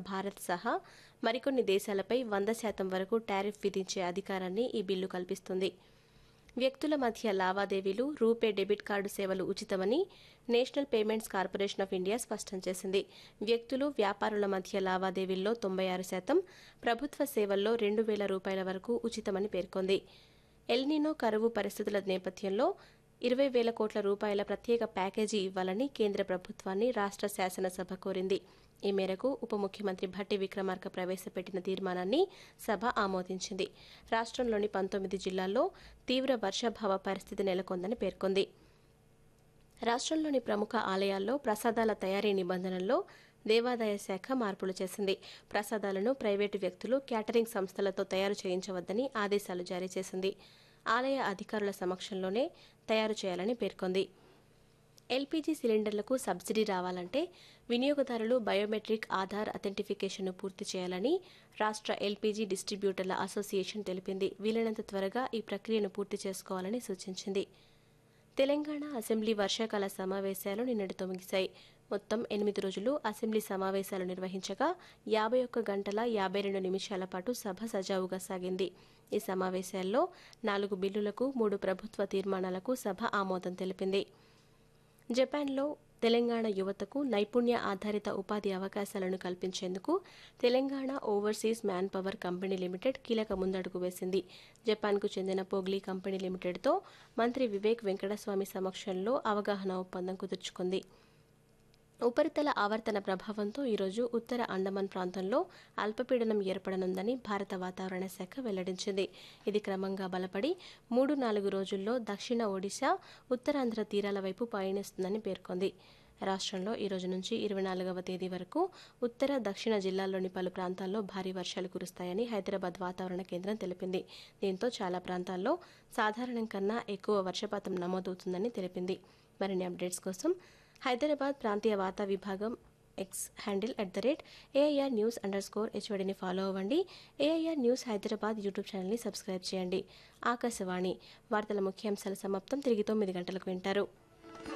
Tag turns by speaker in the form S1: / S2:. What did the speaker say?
S1: భారత్ సహా మరికొన్ని దేశాలపై వంద శాతం వరకు టారిఫ్ విధించే అధికారాన్ని ఈ బిల్లు కల్పిస్తుంది వ్యక్తుల మధ్య లావాదేవీలు రూపే డెబిట్ కార్డు సేవలు ఉచితమని National Payments Corporation of India స్పష్టం చేసింది వ్యక్తులు వ్యాపారుల మధ్య లావాదేవీల్లో తొంభై ఆరు శాతం ప్రభుత్వ సేవల్లో రెండు వేల రూపాయల వరకు ఉచితమని పేర్కొంది ఎల్నినో కరువు పరిస్థితుల నేపథ్యంలో ఇరవై వేల కోట్ల రూపాయల ప్రత్యేక ప్యాకేజీ ఇవ్వాలని కేంద్ర ప్రభుత్వాన్ని రాష్ట్ర శాసనసభ కోరింది ఈ మేరకు ఉప ముఖ్యమంత్రి భట్టి విక్రమార్క ప్రవేశపెట్టిన తీర్మానాన్ని సభ ఆమోదించింది రాష్ట్రంలోని పంతొమ్మిది జిల్లాల్లో తీవ్ర వర్షాభావ పరిస్థితి నెలకొందని పేర్కొంది రాష్ట్రంలోని ప్రముఖ ఆలయాల్లో ప్రసాదాల తయారీ నిబంధనల్లో దేవాదాయ శాఖ మార్పులు చేసింది ప్రసాదాలను ప్రైవేటు వ్యక్తులు క్యాటరింగ్ సంస్థలతో తయారు చేయించవద్దని ఆదేశాలు జారీ చేసింది ఆలయ అధికారుల సమక్షంలోనే తయారు చేయాలని పేర్కొంది ఎల్పీజీ సిలిండర్లకు సబ్సిడీ రావాలంటే వినియోగదారులు బయోమెట్రిక్ ఆధార్ అథెంటిఫికేషన్ను పూర్తి చేయాలని రాష్ట్ర ఎల్పీజీ డిస్ట్రిబ్యూటర్ల అసోసియేషన్ తెలిపింది వీలైనంత త్వరగా ఈ ప్రక్రియను పూర్తి చేసుకోవాలని సూచించింది తెలంగాణ అసెంబ్లీ వర్షాకాల సమావేశాలు నిన్నటితో ముగిశాయి మొత్తం ఎనిమిది రోజులు అసెంబ్లీ సమావేశాలు నిర్వహించగా యాభై ఒక్క గంటల యాభై రెండు నిమిషాల పాటు సభ సజావుగా సాగింది ఈ సమావేశాల్లో నాలుగు బిల్లులకు మూడు ప్రభుత్వ తీర్మానాలకు సభ ఆమోదం తెలిపింది జపాన్లో తెలంగాణ యువతకు నైపుణ్య ఆధారిత ఉపాధి అవకాశాలను కల్పించేందుకు Telangana overseas manpower company limited కీలక ముందడుగు వేసింది జపాన్కు చెందిన పోగ్లీ కంపెనీ లిమిటెడ్తో మంత్రి వివేక్ వెంకటస్వామి సమక్షంలో అవగాహన ఒప్పందం కుదుర్చుకుంది ఉపరితల ఆవర్తన ప్రభావంతో ఈరోజు ఉత్తర అండమాన్ ప్రాంతంలో అల్పపీడనం ఏర్పడనుందని భారత వాతావరణ శాఖ వెల్లడించింది ఇది క్రమంగా బలపడి మూడు నాలుగు రోజుల్లో దక్షిణ ఒడిశా ఉత్తరాంధ్ర తీరాల వైపు పయనిస్తుందని పేర్కొంది రాష్ట్రంలో ఈ రోజు నుంచి ఇరవై నాలుగవ తేదీ వరకు ఉత్తర దక్షిణ జిల్లాల్లోని పలు ప్రాంతాల్లో భారీ వర్షాలు కురుస్తాయని హైదరాబాద్ వాతావరణ కేంద్రం తెలిపింది దీంతో చాలా ప్రాంతాల్లో సాధారణం కన్నా ఎక్కువ వర్షపాతం నమోదవుతుందని తెలిపింది మరిన్ని అప్డేట్స్ కోసం హైదరాబాద్ ప్రాంతీయ వార్తా విభాగం X handle at the rate AIR news under score హెచ్వడిని ఫాలో అవ్వండి ఏఐఆర్ న్యూస్ హైదరాబాద్ యూట్యూబ్ ఛానల్ని సబ్స్క్రైబ్ చేయండి ఆకాశవాణి వార్తల ముఖ్యాంశాల సమాప్తం తిరిగి తొమ్మిది గంటలకు వింటారు